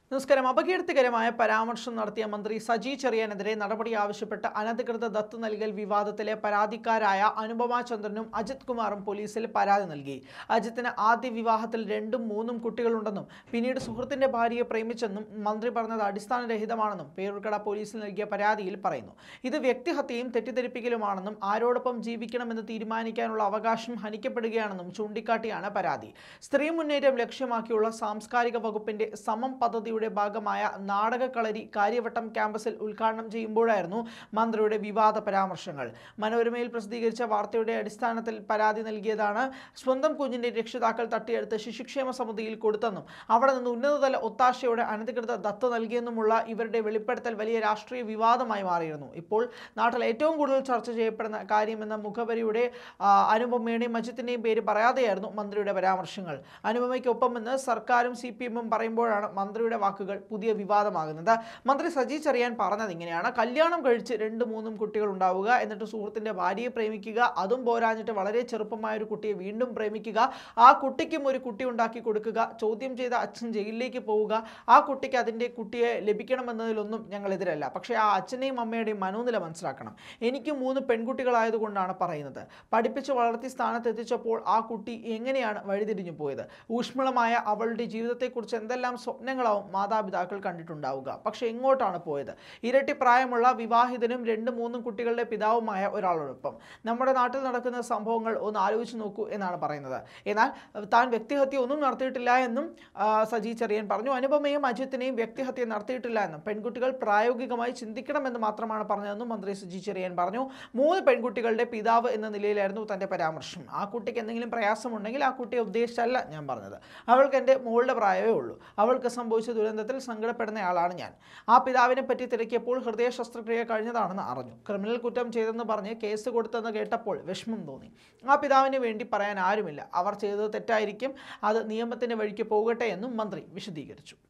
നമസ്കാരം അപകീർത്തികരമായ പരാമർശം നടത്തിയ മന്ത്രി സജി ചെറിയാനെതിരെ നടപടി ആവശ്യപ്പെട്ട് അനധികൃത ദത്ത് നൽകൽ വിവാദത്തിലെ പരാതിക്കാരായ അനുപമ ചന്ദ്രനും അജിത് കുമാറും പോലീസിൽ പരാതി നൽകി അജിത്തിന് ആദ്യ വിവാഹത്തിൽ രണ്ടും മൂന്നും കുട്ടികളുണ്ടെന്നും പിന്നീട് സുഹൃത്തിന്റെ ഭാര്യയെ പ്രേമിച്ചെന്നും മന്ത്രി പറഞ്ഞത് അടിസ്ഥാനരഹിതമാണെന്നും പേരൂർക്കട പോലീസിൽ നൽകിയ പരാതിയിൽ പറയുന്നു ഇത് വ്യക്തിഹത്യയും തെറ്റിദ്ധരിപ്പിക്കലുമാണെന്നും ആരോടൊപ്പം ജീവിക്കണമെന്ന് തീരുമാനിക്കാനുള്ള അവകാശം ഹനിക്കപ്പെടുകയാണെന്നും ചൂണ്ടിക്കാട്ടിയാണ് പരാതി സ്ത്രീ മുന്നേറ്റം ലക്ഷ്യമാക്കിയുള്ള സാംസ്കാരിക വകുപ്പിന്റെ സമം പദ്ധതിയുടെ ഭാഗമായ നാടകക്കളരി കാര്യവട്ടം ക്യാമ്പസിൽ ഉദ്ഘാടനം ചെയ്യുമ്പോഴായിരുന്നു മന്ത്രിയുടെ വിവാദ പരാമർശങ്ങൾ മനോരമയിൽ പ്രസിദ്ധീകരിച്ച വാർത്തയുടെ അടിസ്ഥാനത്തിൽ പരാതി നൽകിയതാണ് സ്വന്തം കുഞ്ഞിന്റെ രക്ഷിതാക്കൾ തട്ടിയെടുത്ത് ശിശുക്ഷേമ സമിതിയിൽ കൊടുത്തെന്നും അവിടെ നിന്ന് ഉന്നതതല ഒത്താശയോടെ അനധികൃത ദത്ത് നൽകിയെന്നുമുള്ള ഇവരുടെ വെളിപ്പെടുത്തൽ വലിയ രാഷ്ട്രീയ വിവാദമായി മാറിയിരുന്നു ഇപ്പോൾ നാട്ടിൽ ഏറ്റവും കൂടുതൽ ചർച്ച ചെയ്യപ്പെടുന്ന കാര്യമെന്ന മുഖവരിയുടെ ആ, അനുപമയുടെയും അജിത്തിന്റെയും പേര് പറയാതെയായിരുന്നു മന്ത്രിയുടെ പരാമർശങ്ങൾ അനുപമയ്ക്കൊപ്പം എന്ന് സർക്കാരും സി പി എമ്മും പറയുമ്പോഴാണ് മന്ത്രിയുടെ വാക്കുകൾ പുതിയ വിവാദമാകുന്നത് മന്ത്രി സജി ചെറിയാൻ പറഞ്ഞത് ഇങ്ങനെയാണ് കല്യാണം കഴിച്ച് രണ്ട് മൂന്നും കുട്ടികൾ ഉണ്ടാവുക എന്നിട്ട് സുഹൃത്തിന്റെ ഭാര്യയെ പ്രേമിക്കുക അതും പോരാഞ്ഞിട്ട് വളരെ ചെറുപ്പമായ ഒരു കുട്ടിയെ വീണ്ടും പ്രേമിക്കുക ആ കുട്ടിക്കും ഒരു കുട്ടി ഉണ്ടാക്കി കൊടുക്കുക ചോദ്യം ചെയ്ത അച്ഛൻ ജയിലിലേക്ക് പോവുക ആ കുട്ടിക്ക് അതിൻ്റെ കുട്ടിയെ ലഭിക്കണമെന്നതിലൊന്നും ഞങ്ങൾ എതിരല്ല പക്ഷേ ആ അച്ഛനെയും അമ്മയുടെയും മനോനില മനസ്സിലാക്കണം എനിക്ക് മൂന്ന് പെൺകുട്ടികളായതുകൊണ്ടാണ് പറയുന്നത് പഠിപ്പിച്ച് വളർത്തി സ്ഥാനത്ത് എത്തിച്ചപ്പോൾ ആ കുട്ടി എങ്ങനെയാണ് വഴിതിരിഞ്ഞു പോയത് ഊഷ്മളമായ അവളുടെ ജീവിതത്തെക്കുറിച്ച് എന്തെല്ലാം സ്വപ്നങ്ങളാവും മാതാപിതാക്കൾ കണ്ടിട്ടുണ്ടാവുക പക്ഷെ എങ്ങോട്ടാണ് പോയത് ഇരട്ടി പ്രായമുള്ള വിവാഹിതനും രണ്ട് മൂന്നും കുട്ടികളുടെ പിതാവുമായ ഒരാളോടൊപ്പം നമ്മുടെ നാട്ടിൽ നടക്കുന്ന സംഭവങ്ങൾ ഒന്ന് ആലോചിച്ച് നോക്കൂ എന്നാണ് പറയുന്നത് എന്നാൽ താൻ വ്യക്തിഹത്യ ഒന്നും നടത്തിയിട്ടില്ല എന്നും ആ, സജി ചെറിയൻ പറഞ്ഞു അനുപമയും അജിത്തിനെയും വ്യക്തിഹത്യ നടത്തിയിട്ടില്ല എന്നും പെൺകുട്ടികൾ പ്രായോഗികമായി ചിന്തിക്കണമെന്ന് മാത്രമാണ് പറഞ്ഞതെന്നും മന്ത്രി സജി ചെറിയൻ പറഞ്ഞു മൂന്ന് പെൺകുട്ടികളുടെ പിതാവ് എന്ന നിലയിലായിരുന്നു തൻ്റെ പരാമർശം ആ കുട്ടിക്ക് എന്തെങ്കിലും പ്രയാസമുണ്ടെങ്കിൽ ആ കുട്ടിയെ ഉദ്ദേശിച്ചല്ല ഞാൻ പറഞ്ഞത് അവൾക്ക് എൻ്റെ മോളുടെ പ്രായമേ ഉള്ളൂ അവൾക്ക് സംഭവിച്ച ദുരന്തത്തിൽ സങ്കടപ്പെടുന്നയാളാണ് ഞാൻ ആ പിതാവിനെ പറ്റി തിരക്കിയപ്പോൾ ഹൃദയ ശസ്ത്രക്രിയ കഴിഞ്ഞതാണെന്ന് അറിഞ്ഞു ക്രിമിനൽ കുറ്റം ചെയ്തെന്ന് പറഞ്ഞ് കേസ് കൊടുത്തെന്ന് കേട്ടപ്പോൾ വിഷമം തോന്നി ആ പിതാവിന് വേണ്ടി പറയാൻ ആരുമില്ല അവർ ചെയ്തത് തെറ്റായിരിക്കും അത് നിയമത്തിൻ്റെ വഴിക്ക് പോകട്ടെ എന്നും മന്ത്രി വിശദീകരിച്ചു